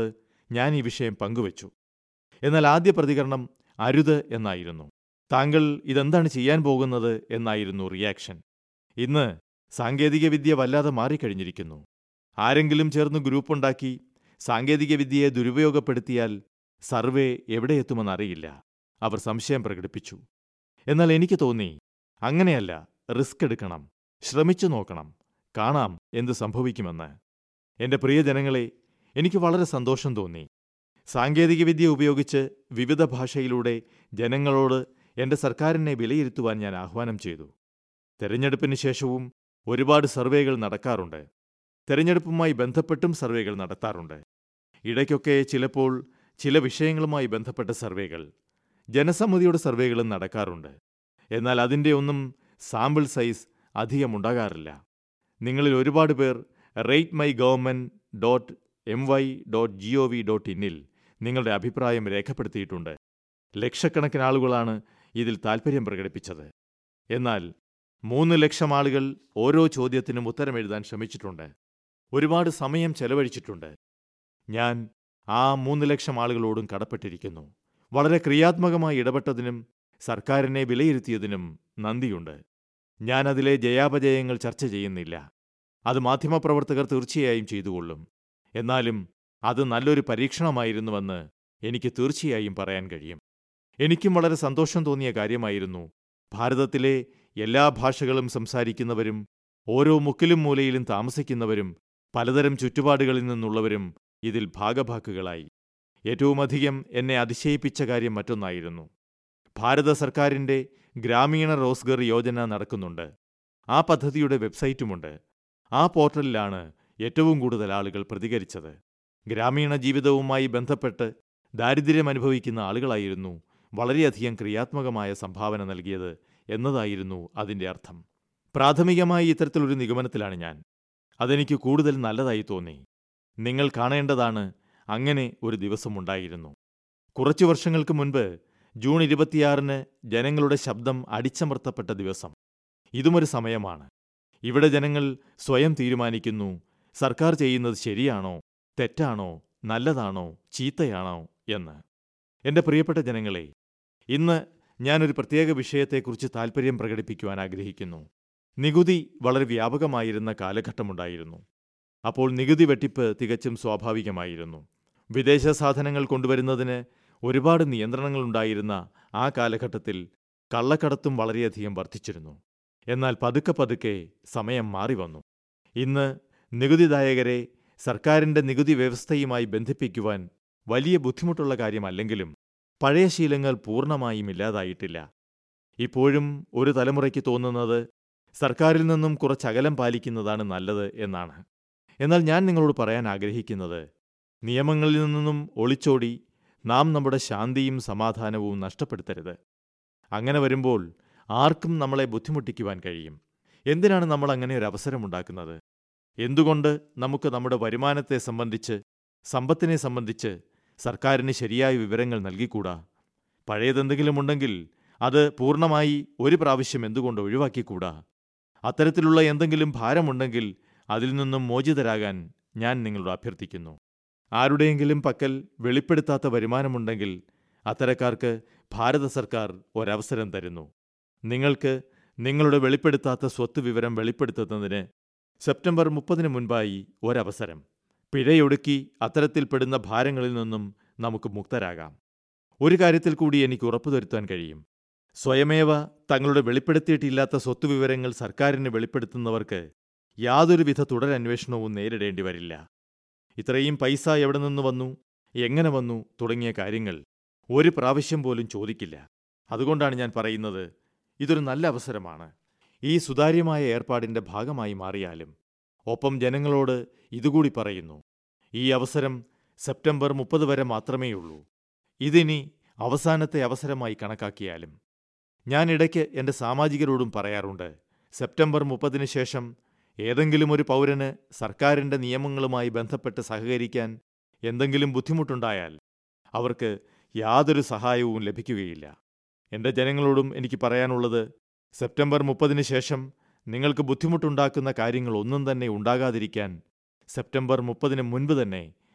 ഞാൻ ഈ വിഷയം പങ്കുവച്ചു എന്നാൽ ആദ്യ പ്രതികരണം അരുത് എന്നായിരുന്നു താങ്കൾ ഇതെന്താണ് ചെയ്യാൻ പോകുന്നത് എന്നായിരുന്നു റിയാക്ഷൻ ഇന്ന് സാങ്കേതികവിദ്യ വല്ലാതെ മാറിക്കഴിഞ്ഞിരിക്കുന്നു ആരെങ്കിലും ചേർന്ന് ഗ്രൂപ്പുണ്ടാക്കി സാങ്കേതികവിദ്യയെ ദുരുപയോഗപ്പെടുത്തിയാൽ സർവേ എവിടെയെത്തുമെന്നറിയില്ല അവർ സംശയം പ്രകടിപ്പിച്ചു എന്നാൽ എനിക്ക് തോന്നി അങ്ങനെയല്ല റിസ്ക് എടുക്കണം ശ്രമിച്ചു നോക്കണം കാണാം എന്ത് സംഭവിക്കുമെന്ന് എന്റെ പ്രിയജനങ്ങളെ എനിക്ക് വളരെ സന്തോഷം തോന്നി സാങ്കേതികവിദ്യ ഉപയോഗിച്ച് വിവിധ ഭാഷയിലൂടെ ജനങ്ങളോട് എന്റെ സർക്കാരിനെ വിലയിരുത്തുവാൻ ഞാൻ ആഹ്വാനം ചെയ്തു തെരഞ്ഞെടുപ്പിന് ശേഷവും ഒരുപാട് സർവേകൾ നടക്കാറുണ്ട് തെരഞ്ഞെടുപ്പുമായി ബന്ധപ്പെട്ടും സർവേകൾ നടത്താറുണ്ട് ഇടയ്ക്കൊക്കെ ചിലപ്പോൾ ചില വിഷയങ്ങളുമായി ബന്ധപ്പെട്ട സർവേകൾ ജനസമ്മതിയുടെ സർവേകളും നടക്കാറുണ്ട് എന്നാൽ അതിൻ്റെ ഒന്നും സാമ്പിൾ സൈസ് അധികമുണ്ടാകാറില്ല നിങ്ങളിൽ ഒരുപാട് പേർ rate my government dot M Y dot G O V dot ഇന്നിൽ നിങ്ങളുടെ അഭിപ്രായം രേഖപ്പെടുത്തിയിട്ടുണ്ട് ലക്ഷക്കണക്കിന് ആളുകളാണ് ഇതിൽ താൽപ്പര്യം പ്രകടിപ്പിച്ചത് എന്നാൽ മൂന്ന് ലക്ഷം ആളുകൾ ഓരോ ചോദ്യത്തിനും ഉത്തരം എഴുതാൻ ശ്രമിച്ചിട്ടുണ്ട് ഒരുപാട് സമയം ചെലവഴിച്ചിട്ടുണ്ട് ഞാൻ ആ മൂന്ന് ലക്ഷം ആളുകളോടും കടപ്പെട്ടിരിക്കുന്നു വളരെ ക്രിയാത്മകമായി ഇടപെട്ടതിനും സർക്കാരിനെ വിലയിരുത്തിയതിനും നന്ദിയുണ്ട് ഞാനതിലെ ജയാപജയങ്ങൾ ചർച്ച ചെയ്യുന്നില്ല അത് മാധ്യമപ്രവർത്തകർ തീർച്ചയായും ചെയ്തുകൊള്ളും എന്നാലും അത് നല്ലൊരു പരീക്ഷണമായിരുന്നുവെന്ന് എനിക്ക് തീർച്ചയായും പറയാൻ കഴിയും എനിക്കും വളരെ സന്തോഷം തോന്നിയ കാര്യമായിരുന്നു ഭാരതത്തിലെ എല്ലാ ഭാഷകളും സംസാരിക്കുന്നവരും ഓരോ മുക്കിലും മൂലയിലും താമസിക്കുന്നവരും പലതരം ചുറ്റുപാടുകളിൽ നിന്നുള്ളവരും ഇതിൽ ഭാഗഭാക്കുകളായി ഏറ്റവുമധികം എന്നെ അതിശയിപ്പിച്ച കാര്യം മറ്റൊന്നായിരുന്നു ഭാരത സർക്കാരിന്റെ ഗ്രാമീണ റോസ്ഗർ യോജന നടക്കുന്നുണ്ട് ആ പദ്ധതിയുടെ വെബ്സൈറ്റുമുണ്ട് ആ പോർട്ടലിലാണ് ഏറ്റവും കൂടുതൽ ആളുകൾ പ്രതികരിച്ചത് ഗ്രാമീണ ജീവിതവുമായി ബന്ധപ്പെട്ട് ദാരിദ്ര്യം അനുഭവിക്കുന്ന ആളുകളായിരുന്നു വളരെയധികം ക്രിയാത്മകമായ സംഭാവന നൽകിയത് എന്നതായിരുന്നു അതിന്റെ അർത്ഥം പ്രാഥമികമായി ഇത്തരത്തിലൊരു നിഗമനത്തിലാണ് ഞാൻ അതെനിക്ക് കൂടുതൽ നല്ലതായി തോന്നി നിങ്ങൾ കാണേണ്ടതാണ് അങ്ങനെ ഒരു ദിവസമുണ്ടായിരുന്നു കുറച്ചു വർഷങ്ങൾക്ക് മുൻപ് ജൂൺ ഇരുപത്തിയാറിന് ജനങ്ങളുടെ ശബ്ദം അടിച്ചമർത്തപ്പെട്ട ദിവസം ഇതുമൊരു സമയമാണ് ഇവിടെ ജനങ്ങൾ സ്വയം തീരുമാനിക്കുന്നു സർക്കാർ ചെയ്യുന്നത് ശരിയാണോ തെറ്റാണോ നല്ലതാണോ ചീത്തയാണോ എന്ന് എന്റെ പ്രിയപ്പെട്ട ജനങ്ങളെ ഇന്ന് ഞാനൊരു പ്രത്യേക വിഷയത്തെക്കുറിച്ച് താൽപ്പര്യം പ്രകടിപ്പിക്കുവാൻ ആഗ്രഹിക്കുന്നു നികുതി വളരെ വ്യാപകമായിരുന്ന കാലഘട്ടമുണ്ടായിരുന്നു അപ്പോൾ നികുതി വെട്ടിപ്പ് തികച്ചും സ്വാഭാവികമായിരുന്നു വിദേശ സാധനങ്ങൾ കൊണ്ടുവരുന്നതിന് ഒരുപാട് നിയന്ത്രണങ്ങളുണ്ടായിരുന്ന ആ കാലഘട്ടത്തിൽ കള്ളക്കടത്തും വളരെയധികം വർദ്ധിച്ചിരുന്നു എന്നാൽ പതുക്കെ പതുക്കെ സമയം മാറി വന്നു ഇന്ന് നികുതിദായകരെ സർക്കാരിന്റെ നികുതി വ്യവസ്ഥയുമായി ബന്ധിപ്പിക്കുവാൻ വലിയ ബുദ്ധിമുട്ടുള്ള കാര്യമല്ലെങ്കിലും പഴയ ശീലങ്ങൾ പൂർണ്ണമായും ഇല്ലാതായിട്ടില്ല ഇപ്പോഴും ഒരു തലമുറയ്ക്ക് തോന്നുന്നത് സർക്കാരിൽ നിന്നും കുറച്ചകലം പാലിക്കുന്നതാണ് നല്ലത് എന്നാണ് എന്നാൽ ഞാൻ നിങ്ങളോട് പറയാൻ ആഗ്രഹിക്കുന്നത് നിയമങ്ങളിൽ നിന്നും ഒളിച്ചോടി നാം നമ്മുടെ ശാന്തിയും സമാധാനവും നഷ്ടപ്പെടുത്തരുത് അങ്ങനെ വരുമ്പോൾ ആർക്കും നമ്മളെ ബുദ്ധിമുട്ടിക്കുവാൻ കഴിയും എന്തിനാണ് നമ്മൾ അങ്ങനെ ഒരു അവസരമുണ്ടാക്കുന്നത് എന്തുകൊണ്ട് നമുക്ക് നമ്മുടെ വരുമാനത്തെ സംബന്ധിച്ച് സമ്പത്തിനെ സംബന്ധിച്ച് സർക്കാരിന് ശരിയായ വിവരങ്ങൾ നൽകിക്കൂടാ പഴയതെന്തെങ്കിലും ഉണ്ടെങ്കിൽ അത് പൂർണ്ണമായി ഒരു പ്രാവശ്യം എന്തുകൊണ്ട് ഒഴിവാക്കിക്കൂടാ അത്തരത്തിലുള്ള എന്തെങ്കിലും ഭാരമുണ്ടെങ്കിൽ അതിൽ നിന്നും മോചിതരാകാൻ ഞാൻ നിങ്ങളോട് അഭ്യർത്ഥിക്കുന്നു ആരുടെയെങ്കിലും പക്കൽ വെളിപ്പെടുത്താത്ത വരുമാനമുണ്ടെങ്കിൽ അത്തരക്കാർക്ക് ഭാരത സർക്കാർ ഒരവസരം തരുന്നു നിങ്ങൾക്ക് നിങ്ങളുടെ വെളിപ്പെടുത്താത്ത സ്വത്ത് വിവരം വെളിപ്പെടുത്തുന്നതിന് സെപ്റ്റംബർ മുപ്പതിന് മുൻപായി ഒരവസരം പിഴയൊടുക്കി അത്തരത്തിൽപ്പെടുന്ന ഭാരങ്ങളിൽ നിന്നും നമുക്ക് മുക്തരാകാം ഒരു കാര്യത്തിൽ കൂടി എനിക്ക് ഉറപ്പുവരുത്താൻ കഴിയും സ്വയമേവ തങ്ങളുടെ വെളിപ്പെടുത്തിയിട്ടില്ലാത്ത സ്വത്തുവിവരങ്ങൾ സർക്കാരിന് വെളിപ്പെടുത്തുന്നവർക്ക് യാതൊരുവിധ തുടരന്വേഷണവും നേരിടേണ്ടി വരില്ല ഇത്രയും പൈസ എവിടെ നിന്ന് വന്നു എങ്ങനെ വന്നു തുടങ്ങിയ കാര്യങ്ങൾ ഒരു പ്രാവശ്യം പോലും ചോദിക്കില്ല അതുകൊണ്ടാണ് ഞാൻ പറയുന്നത് ഇതൊരു നല്ല അവസരമാണ് ഈ സുതാര്യമായ ഏർപ്പാടിന്റെ ഭാഗമായി മാറിയാലും ഒപ്പം ജനങ്ങളോട് ഇതുകൂടി പറയുന്നു ഈ അവസരം സെപ്റ്റംബർ മുപ്പത് വരെ മാത്രമേയുള്ളൂ ഇതിനി അവസാനത്തെ അവസരമായി കണക്കാക്കിയാലും ഞാൻ ഇടയ്ക്ക് എൻ്റെ സാമാജികരോടും പറയാറുണ്ട് സെപ്റ്റംബർ മുപ്പതിന് ശേഷം ഏതെങ്കിലും ഒരു പൗരന് സർക്കാരിൻ്റെ നിയമങ്ങളുമായി ബന്ധപ്പെട്ട് സഹകരിക്കാൻ എന്തെങ്കിലും ബുദ്ധിമുട്ടുണ്ടായാൽ അവർക്ക് യാതൊരു സഹായവും ലഭിക്കുകയില്ല എൻ്റെ ജനങ്ങളോടും എനിക്ക് പറയാനുള്ളത് സെപ്റ്റംബർ മുപ്പതിന് ശേഷം നിങ്ങൾക്ക് ബുദ്ധിമുട്ടുണ്ടാക്കുന്ന കാര്യങ്ങൾ ഒന്നും തന്നെ ഉണ്ടാകാതിരിക്കാൻ സെപ്റ്റംബർ മുപ്പതിന് മുൻപ് തന്നെ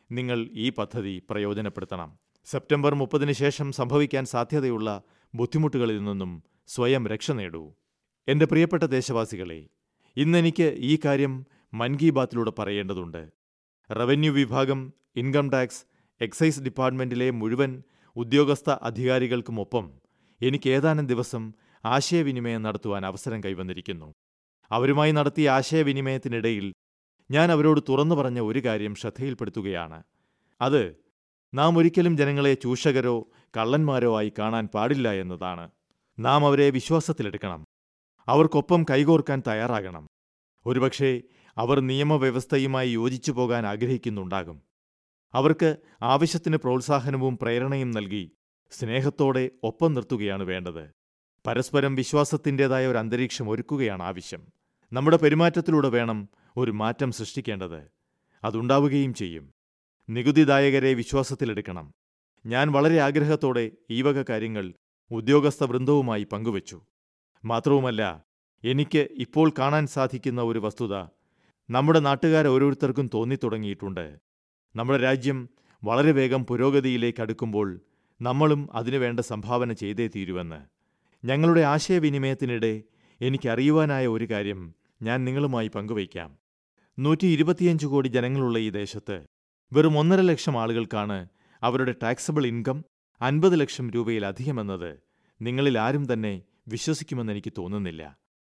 നിങ്ങൾ ഈ പദ്ധതി പ്രയോജനപ്പെടുത്തണം സെപ്റ്റംബർ മുപ്പതിന് ശേഷം സംഭവിക്കാൻ സാധ്യതയുള്ള ബുദ്ധിമുട്ടുകളിൽ നിന്നും സ്വയം രക്ഷ നേടൂ എന്റെ പ്രിയപ്പെട്ട ദേശവാസികളെ ഇന്നെനിക്ക് ഈ കാര്യം മൻ കി ബാത്തിലൂടെ പറയേണ്ടതുണ്ട് റവന്യൂ വിഭാഗം ഇൻകം ടാക്സ് എക്സൈസ് ഡിപ്പാർട്ട്മെന്റിലെ മുഴുവൻ ഉദ്യോഗസ്ഥ അധികാരികൾക്കുമൊപ്പം എനിക്ക് ഏതാനും ദിവസം ആശയവിനിമയം നടത്തുവാൻ അവസരം കൈവന്നിരിക്കുന്നു അവരുമായി നടത്തിയ ആശയവിനിമയത്തിനിടയിൽ ഞാൻ അവരോട് തുറന്നു പറഞ്ഞ ഒരു കാര്യം ശ്രദ്ധയിൽപ്പെടുത്തുകയാണ് അത് നാം ഒരിക്കലും ജനങ്ങളെ ചൂഷകരോ കള്ളന്മാരോ ആയി കാണാൻ പാടില്ല എന്നതാണ് നാം അവരെ വിശ്വാസത്തിലെടുക്കണം അവർക്കൊപ്പം കൈകോർക്കാൻ തയ്യാറാകണം ഒരുപക്ഷേ അവർ നിയമവ്യവസ്ഥയുമായി യോജിച്ചു പോകാൻ ആഗ്രഹിക്കുന്നുണ്ടാകും അവർക്ക് ആവശ്യത്തിന് പ്രോത്സാഹനവും പ്രേരണയും നൽകി സ്നേഹത്തോടെ ഒപ്പം നിർത്തുകയാണ് വേണ്ടത് പരസ്പരം വിശ്വാസത്തിൻ്റെതായ ഒരു അന്തരീക്ഷം ഒരുക്കുകയാണ് ആവശ്യം നമ്മുടെ പെരുമാറ്റത്തിലൂടെ വേണം ഒരു മാറ്റം സൃഷ്ടിക്കേണ്ടത് അതുണ്ടാവുകയും ചെയ്യും നികുതിദായകരെ വിശ്വാസത്തിലെടുക്കണം ഞാൻ വളരെ ആഗ്രഹത്തോടെ ഈ വക കാര്യങ്ങൾ ഉദ്യോഗസ്ഥ വൃന്ദവുമായി പങ്കുവച്ചു മാത്രവുമല്ല എനിക്ക് ഇപ്പോൾ കാണാൻ സാധിക്കുന്ന ഒരു വസ്തുത നമ്മുടെ നാട്ടുകാർ ഓരോരുത്തർക്കും തോന്നിത്തുടങ്ങിയിട്ടുണ്ട് നമ്മുടെ രാജ്യം വളരെ വേഗം പുരോഗതിയിലേക്ക് അടുക്കുമ്പോൾ നമ്മളും അതിനുവേണ്ട സംഭാവന ചെയ്തേ തീരുവെന്ന് ഞങ്ങളുടെ ആശയവിനിമയത്തിനിടെ എനിക്കറിയുവാനായ ഒരു കാര്യം ഞാൻ നിങ്ങളുമായി പങ്കുവയ്ക്കാം നൂറ്റി ഇരുപത്തിയഞ്ച് കോടി ജനങ്ങളുള്ള ഈ ദേശത്ത് വെറും ഒന്നര ലക്ഷം ആളുകൾക്കാണ് അവരുടെ ടാക്സബിൾ ഇൻകം അൻപത് ലക്ഷം രൂപയിലധികമെന്നത് നിങ്ങളിൽ ആരും തന്നെ വിശ്വസിക്കുമെന്ന് എനിക്ക് തോന്നുന്നില്ല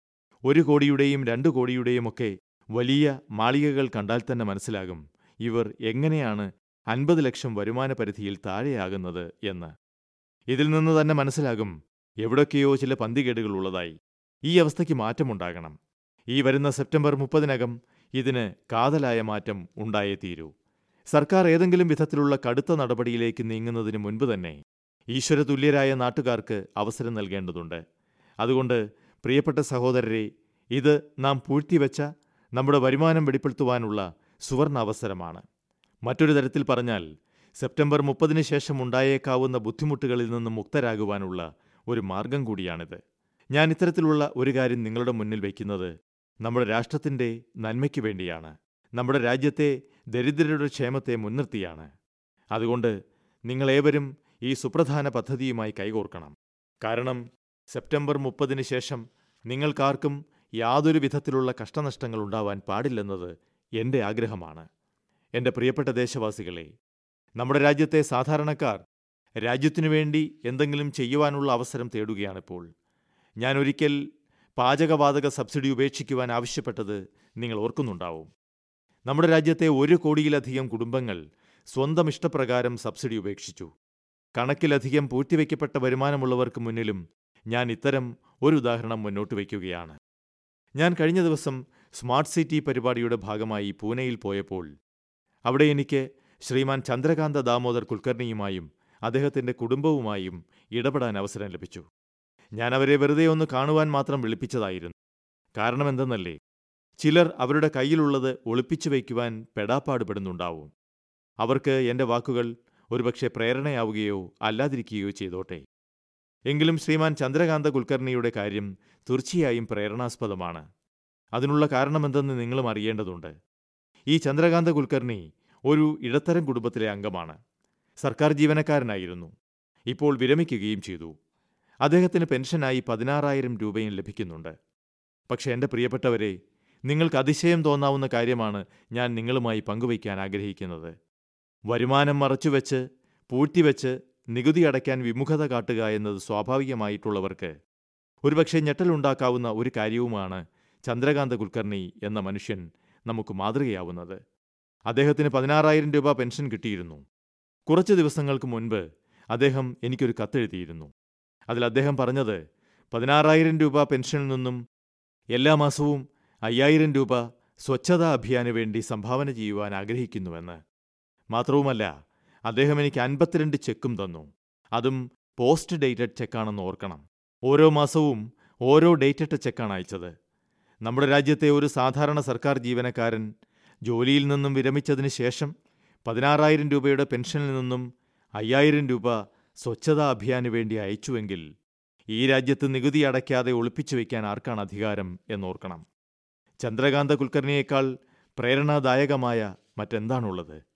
ഒരു കോടിയുടെയും രണ്ട് കോടിയുടെയുമൊക്കെ വലിയ മാളികകൾ കണ്ടാൽ തന്നെ മനസ്സിലാകും ഇവർ എങ്ങനെയാണ് അൻപത് ലക്ഷം വരുമാന പരിധിയിൽ താഴെയാകുന്നത് എന്ന് ഇതിൽ നിന്ന് തന്നെ മനസ്സിലാകും എവിടൊക്കെയോ ചില പന്തികേടുകൾ ഉള്ളതായി ഈ അവസ്ഥയ്ക്ക് മാറ്റമുണ്ടാകണം ഈ വരുന്ന സെപ്റ്റംബർ മുപ്പതിനകം ഇതിന് കാതലായ മാറ്റം ഉണ്ടായേ തീരൂ സർക്കാർ ഏതെങ്കിലും വിധത്തിലുള്ള കടുത്ത നടപടിയിലേക്ക് നീങ്ങുന്നതിന് മുൻപ് തന്നെ ഈശ്വരതുല്യരായ നാട്ടുകാർക്ക് അവസരം നൽകേണ്ടതുണ്ട് അതുകൊണ്ട് പ്രിയപ്പെട്ട സഹോദരരെ ഇത് നാം പൂഴ്ത്തിവെച്ച നമ്മുടെ വരുമാനം വെളിപ്പെടുത്തുവാനുള്ള സുവർണ അവസരമാണ് മറ്റൊരു തരത്തിൽ പറഞ്ഞാൽ സെപ്റ്റംബർ മുപ്പതിന് ശേഷം ഉണ്ടായേക്കാവുന്ന ബുദ്ധിമുട്ടുകളിൽ നിന്നും മുക്തരാകുവാനുള്ള ഒരു മാർഗം കൂടിയാണിത് ഞാൻ ഇത്തരത്തിലുള്ള ഒരു കാര്യം നിങ്ങളുടെ മുന്നിൽ വയ്ക്കുന്നത് നമ്മുടെ രാഷ്ട്രത്തിന്റെ നന്മയ്ക്ക് വേണ്ടിയാണ് നമ്മുടെ രാജ്യത്തെ ദരിദ്രരുടെ ക്ഷേമത്തെ മുൻനിർത്തിയാണ് അതുകൊണ്ട് നിങ്ങളേവരും ഈ സുപ്രധാന പദ്ധതിയുമായി കൈകോർക്കണം കാരണം സെപ്റ്റംബർ മുപ്പതിന് ശേഷം നിങ്ങൾക്കാർക്കും യാതൊരു വിധത്തിലുള്ള കഷ്ടനഷ്ടങ്ങൾ ഉണ്ടാവാൻ പാടില്ലെന്നത് എന്റെ ആഗ്രഹമാണ് എന്റെ പ്രിയപ്പെട്ട ദേശവാസികളെ നമ്മുടെ രാജ്യത്തെ സാധാരണക്കാർ രാജ്യത്തിനു വേണ്ടി എന്തെങ്കിലും ചെയ്യുവാനുള്ള അവസരം തേടുകയാണിപ്പോൾ ഞാൻ ഒരിക്കൽ പാചകവാതക സബ്സിഡി ഉപേക്ഷിക്കുവാൻ ആവശ്യപ്പെട്ടത് നിങ്ങൾ ഓർക്കുന്നുണ്ടാവും നമ്മുടെ രാജ്യത്തെ ഒരു കോടിയിലധികം കുടുംബങ്ങൾ സ്വന്തം ഇഷ്ടപ്രകാരം സബ്സിഡി ഉപേക്ഷിച്ചു കണക്കിലധികം പൂഴ്ത്തിവെക്കപ്പെട്ട വരുമാനമുള്ളവർക്ക് മുന്നിലും ഞാൻ ഇത്തരം ഒരു ഉദാഹരണം മുന്നോട്ട് വയ്ക്കുകയാണ് ഞാൻ കഴിഞ്ഞ ദിവസം സ്മാർട്ട് സിറ്റി പരിപാടിയുടെ ഭാഗമായി പൂനെയിൽ പോയപ്പോൾ അവിടെ എനിക്ക് ശ്രീമാൻ ചന്ദ്രകാന്ത ദാമോദർ കുൽക്കർണിയുമായും അദ്ദേഹത്തിന്റെ കുടുംബവുമായും ഇടപെടാൻ അവസരം ലഭിച്ചു ഞാൻ അവരെ വെറുതെ ഒന്ന് കാണുവാൻ മാത്രം വിളിപ്പിച്ചതായിരുന്നു കാരണം എന്തെന്നല്ലേ ചിലർ അവരുടെ കയ്യിലുള്ളത് ഒളിപ്പിച്ചു വയ്ക്കുവാൻ പെടാപ്പാടുപെടുന്നുണ്ടാവും അവർക്ക് എന്റെ വാക്കുകൾ ഒരുപക്ഷെ പ്രേരണയാവുകയോ അല്ലാതിരിക്കുകയോ ചെയ്തോട്ടെ എങ്കിലും ശ്രീമാൻ ചന്ദ്രകാന്ത കുൽക്കർണിയുടെ കാര്യം തീർച്ചയായും പ്രേരണാസ്പദമാണ് അതിനുള്ള കാരണമെന്തെന്ന് നിങ്ങളും അറിയേണ്ടതുണ്ട് ഈ ചന്ദ്രകാന്ത കുൽക്കർണി ഒരു ഇടത്തരം കുടുംബത്തിലെ അംഗമാണ് സർക്കാർ ജീവനക്കാരനായിരുന്നു ഇപ്പോൾ വിരമിക്കുകയും ചെയ്തു അദ്ദേഹത്തിന് പെൻഷനായി പതിനാറായിരം രൂപയും ലഭിക്കുന്നുണ്ട് പക്ഷെ എൻ്റെ പ്രിയപ്പെട്ടവരെ നിങ്ങൾക്ക് അതിശയം തോന്നാവുന്ന കാര്യമാണ് ഞാൻ നിങ്ങളുമായി പങ്കുവയ്ക്കാൻ ആഗ്രഹിക്കുന്നത് വരുമാനം മറച്ചുവെച്ച് പൂഴ്ത്തിവെച്ച് നികുതി അടയ്ക്കാൻ വിമുഖത കാട്ടുക എന്നത് സ്വാഭാവികമായിട്ടുള്ളവർക്ക് ഒരുപക്ഷെ ഞെട്ടലുണ്ടാക്കാവുന്ന ഒരു കാര്യവുമാണ് ചന്ദ്രകാന്ത കുൽക്കർണി എന്ന മനുഷ്യൻ നമുക്ക് മാതൃകയാവുന്നത് അദ്ദേഹത്തിന് പതിനാറായിരം രൂപ പെൻഷൻ കിട്ടിയിരുന്നു കുറച്ച് ദിവസങ്ങൾക്ക് മുൻപ് അദ്ദേഹം എനിക്കൊരു കത്തെഴുതിയിരുന്നു അതിൽ അദ്ദേഹം പറഞ്ഞത് പതിനാറായിരം രൂപ പെൻഷനിൽ നിന്നും എല്ലാ മാസവും അയ്യായിരം രൂപ സ്വച്ഛതാ അഭിയാന് വേണ്ടി സംഭാവന ചെയ്യുവാൻ ആഗ്രഹിക്കുന്നുവെന്ന് മാത്രവുമല്ല അദ്ദേഹം എനിക്ക് അൻപത്തിരണ്ട് ചെക്കും തന്നു അതും പോസ്റ്റ് ഡേറ്റഡ് ചെക്കാണെന്ന് ഓർക്കണം ഓരോ മാസവും ഓരോ ഡേറ്റിട്ട ചെക്കാണ് അയച്ചത് നമ്മുടെ രാജ്യത്തെ ഒരു സാധാരണ സർക്കാർ ജീവനക്കാരൻ ജോലിയിൽ നിന്നും വിരമിച്ചതിന് ശേഷം പതിനാറായിരം രൂപയുടെ പെൻഷനിൽ നിന്നും അയ്യായിരം രൂപ സ്വച്ഛതാ അഭിയാന് വേണ്ടി അയച്ചുവെങ്കിൽ ഈ രാജ്യത്ത് നികുതി അടയ്ക്കാതെ ഒളിപ്പിച്ചു വയ്ക്കാൻ ആർക്കാണ് അധികാരം എന്നോർക്കണം ചന്ദ്രകാന്ത കുൽക്കർണിയേക്കാൾ പ്രേരണാദായകമായ മറ്റെന്താണുള്ളത്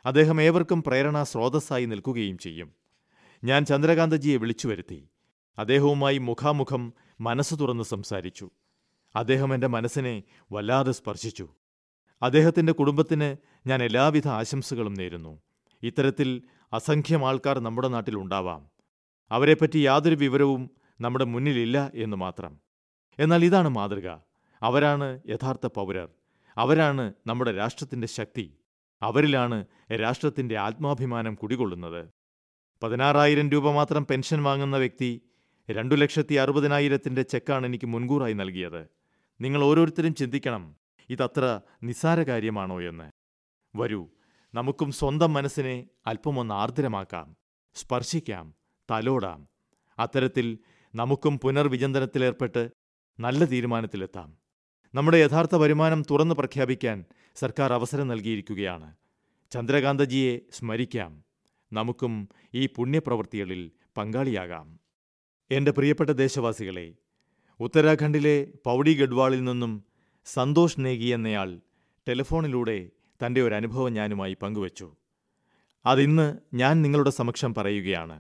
അദ്ദേഹം ഏവർക്കും പ്രേരണാ സ്രോതസ്സായി നിൽക്കുകയും ചെയ്യും ഞാൻ ചന്ദ്രകാന്തജിയെ വിളിച്ചു വരുത്തി അദ്ദേഹവുമായി മുഖാമുഖം മനസ്സ് തുറന്ന് സംസാരിച്ചു അദ്ദേഹം എൻ്റെ മനസ്സിനെ വല്ലാതെ സ്പർശിച്ചു അദ്ദേഹത്തിൻ്റെ കുടുംബത്തിന് ഞാൻ എല്ലാവിധ ആശംസകളും നേരുന്നു ഇത്തരത്തിൽ അസംഖ്യം ആൾക്കാർ നമ്മുടെ നാട്ടിലുണ്ടാവാം അവരെപ്പറ്റി യാതൊരു വിവരവും നമ്മുടെ മുന്നിലില്ല എന്ന് മാത്രം എന്നാൽ ഇതാണ് മാതൃക അവരാണ് യഥാർത്ഥ പൗരർ അവരാണ് നമ്മുടെ രാഷ്ട്രത്തിൻ്റെ ശക്തി അവരിലാണ് രാഷ്ട്രത്തിൻ്റെ ആത്മാഭിമാനം കുടികൊള്ളുന്നത് പതിനാറായിരം രൂപ മാത്രം പെൻഷൻ വാങ്ങുന്ന വ്യക്തി രണ്ടു ലക്ഷത്തി അറുപതിനായിരത്തിൻ്റെ ചെക്കാണ് എനിക്ക് മുൻകൂറായി നൽകിയത് നിങ്ങൾ ഓരോരുത്തരും ചിന്തിക്കണം ഇതത്ര നിസ്സാര കാര്യമാണോ എന്ന് വരൂ നമുക്കും സ്വന്തം മനസ്സിനെ അല്പമൊന്ന് ആർദ്രമാക്കാം സ്പർശിക്കാം തലോടാം അത്തരത്തിൽ നമുക്കും പുനർവിചിന്തനത്തിലേർപ്പെട്ട് നല്ല തീരുമാനത്തിലെത്താം നമ്മുടെ യഥാർത്ഥ വരുമാനം തുറന്നു പ്രഖ്യാപിക്കാൻ സർക്കാർ അവസരം നൽകിയിരിക്കുകയാണ് ചന്ദ്രകാന്തജിയെ സ്മരിക്കാം നമുക്കും ഈ പുണ്യപ്രവൃത്തികളിൽ പങ്കാളിയാകാം എൻ്റെ പ്രിയപ്പെട്ട ദേശവാസികളെ ഉത്തരാഖണ്ഡിലെ പൗഡി ഗഡ്വാളിൽ നിന്നും സന്തോഷ് നേഗി എന്നയാൾ ടെലിഫോണിലൂടെ തൻ്റെ ഒരു അനുഭവം ഞാനുമായി പങ്കുവച്ചു അതിന്ന് ഞാൻ നിങ്ങളുടെ സമക്ഷം പറയുകയാണ്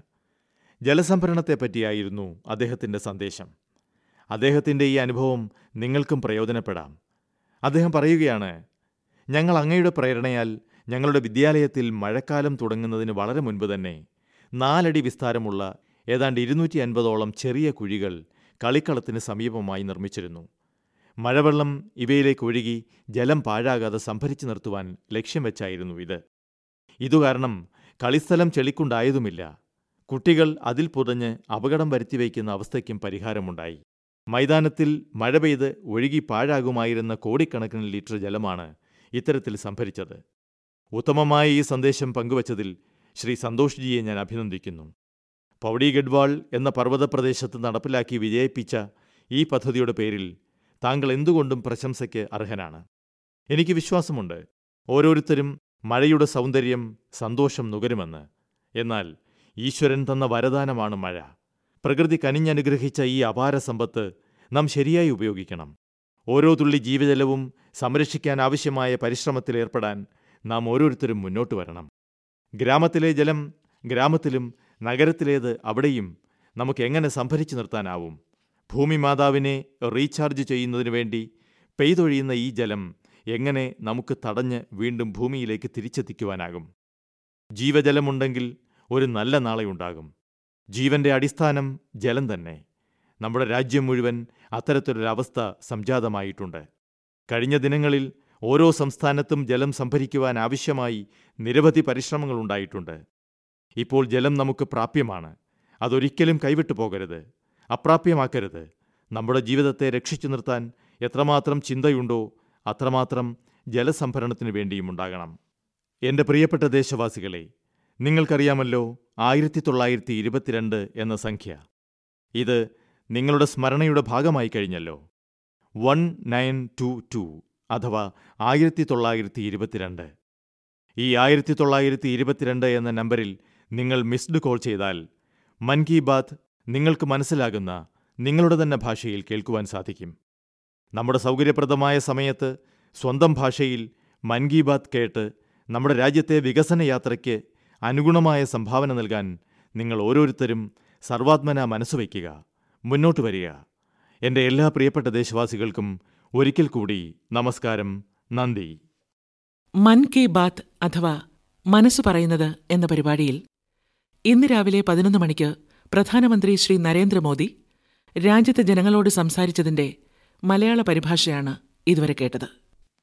ജലസംഭരണത്തെപ്പറ്റിയായിരുന്നു അദ്ദേഹത്തിൻ്റെ സന്ദേശം അദ്ദേഹത്തിൻ്റെ ഈ അനുഭവം നിങ്ങൾക്കും പ്രയോജനപ്പെടാം അദ്ദേഹം പറയുകയാണ് ഞങ്ങൾ അങ്ങയുടെ പ്രേരണയാൽ ഞങ്ങളുടെ വിദ്യാലയത്തിൽ മഴക്കാലം തുടങ്ങുന്നതിന് വളരെ മുൻപ് തന്നെ നാലടി വിസ്താരമുള്ള ഏതാണ്ട് ഇരുന്നൂറ്റി അൻപതോളം ചെറിയ കുഴികൾ കളിക്കളത്തിന് സമീപമായി നിർമ്മിച്ചിരുന്നു മഴവെള്ളം ഇവയിലേക്ക് ഒഴുകി ജലം പാഴാകാതെ സംഭരിച്ചു നിർത്തുവാൻ ലക്ഷ്യം വെച്ചായിരുന്നു ഇത് ഇതുകാരണം കളിസ്ഥലം ചെളിക്കുണ്ടായതുമില്ല കുട്ടികൾ അതിൽ പുതഞ്ഞ് അപകടം വരുത്തിവയ്ക്കുന്ന അവസ്ഥയ്ക്കും പരിഹാരമുണ്ടായി മൈതാനത്തിൽ മഴ പെയ്ത് ഒഴുകി പാഴാകുമായിരുന്ന കോടിക്കണക്കിന് ലിറ്റർ ജലമാണ് ഇത്തരത്തിൽ സംഭരിച്ചത് ഉത്തമമായ ഈ സന്ദേശം പങ്കുവച്ചതിൽ ശ്രീ സന്തോഷ്ജിയെ ഞാൻ അഭിനന്ദിക്കുന്നു പൗഡി ഗഡ്വാൾ എന്ന പർവ്വതപ്രദേശത്ത് നടപ്പിലാക്കി വിജയിപ്പിച്ച ഈ പദ്ധതിയുടെ പേരിൽ താങ്കൾ എന്തുകൊണ്ടും പ്രശംസയ്ക്ക് അർഹനാണ് എനിക്ക് വിശ്വാസമുണ്ട് ഓരോരുത്തരും മഴയുടെ സൗന്ദര്യം സന്തോഷം നുകരുമെന്ന് എന്നാൽ ഈശ്വരൻ തന്ന വരദാനമാണ് മഴ പ്രകൃതി കനിഞ്ഞനുഗ്രഹിച്ച ഈ അപാര സമ്പത്ത് നാം ശരിയായി ഉപയോഗിക്കണം ഓരോ തുള്ളി ജീവജലവും സംരക്ഷിക്കാൻ ആവശ്യമായ പരിശ്രമത്തിലേർപ്പെടാൻ നാം ഓരോരുത്തരും മുന്നോട്ട് വരണം ഗ്രാമത്തിലെ ജലം ഗ്രാമത്തിലും നഗരത്തിലേത് അവിടെയും നമുക്ക് എങ്ങനെ സംഭരിച്ചു നിർത്താനാവും ഭൂമി മാതാവിനെ റീചാർജ് ചെയ്യുന്നതിനു വേണ്ടി പെയ്തൊഴിയുന്ന ഈ ജലം എങ്ങനെ നമുക്ക് തടഞ്ഞ് വീണ്ടും ഭൂമിയിലേക്ക് തിരിച്ചെത്തിക്കുവാനാകും ജീവജലമുണ്ടെങ്കിൽ ഒരു നല്ല നാളെയുണ്ടാകും ജീവന്റെ അടിസ്ഥാനം ജലം തന്നെ നമ്മുടെ രാജ്യം മുഴുവൻ അത്തരത്തിലൊരവസ്ഥ സംജാതമായിട്ടുണ്ട് കഴിഞ്ഞ ദിനങ്ങളിൽ ഓരോ സംസ്ഥാനത്തും ജലം സംഭരിക്കുവാൻ ആവശ്യമായി നിരവധി പരിശ്രമങ്ങളുണ്ടായിട്ടുണ്ട് ഇപ്പോൾ ജലം നമുക്ക് പ്രാപ്യമാണ് അതൊരിക്കലും കൈവിട്ടു പോകരുത് അപ്രാപ്യമാക്കരുത് നമ്മുടെ ജീവിതത്തെ രക്ഷിച്ചു നിർത്താൻ എത്രമാത്രം ചിന്തയുണ്ടോ അത്രമാത്രം ജലസംഭരണത്തിനു വേണ്ടിയും ഉണ്ടാകണം എൻ്റെ പ്രിയപ്പെട്ട ദേശവാസികളെ നിങ്ങൾക്കറിയാമല്ലോ ആയിരത്തി തൊള്ളായിരത്തി ഇരുപത്തിരണ്ട് എന്ന സംഖ്യ ഇത് നിങ്ങളുടെ സ്മരണയുടെ ഭാഗമായി കഴിഞ്ഞല്ലോ വൺ നയൻ ടു ടു അഥവാ ആയിരത്തി തൊള്ളായിരത്തി ഇരുപത്തിരണ്ട് ഈ ആയിരത്തി തൊള്ളായിരത്തി ഇരുപത്തിരണ്ട് എന്ന നമ്പറിൽ നിങ്ങൾ മിസ്ഡ് കോൾ ചെയ്താൽ മൻ കി ബാത്ത് നിങ്ങൾക്ക് മനസ്സിലാകുന്ന നിങ്ങളുടെ തന്നെ ഭാഷയിൽ കേൾക്കുവാൻ സാധിക്കും നമ്മുടെ സൗകര്യപ്രദമായ സമയത്ത് സ്വന്തം ഭാഷയിൽ മൻ കി ബാത്ത് കേട്ട് നമ്മുടെ രാജ്യത്തെ വികസന യാത്രയ്ക്ക് അനുഗുണമായ സംഭാവന നൽകാൻ നിങ്ങൾ ഓരോരുത്തരും സർവാത്മന മനസ്സുവയ്ക്കുക മുന്നോട്ട് വരിക എൻ്റെ എല്ലാ പ്രിയപ്പെട്ട ദേശവാസികൾക്കും ഒരിക്കൽ കൂടി നമസ്കാരം നന്ദി മൻ കി ബാത്ത് അഥവാ മനസ്സ് പറയുന്നത് എന്ന പരിപാടിയിൽ ഇന്ന് രാവിലെ പതിനൊന്ന് മണിക്ക് പ്രധാനമന്ത്രി ശ്രീ നരേന്ദ്രമോദി രാജ്യത്തെ ജനങ്ങളോട് സംസാരിച്ചതിന്റെ മലയാള പരിഭാഷയാണ് ഇതുവരെ കേട്ടത്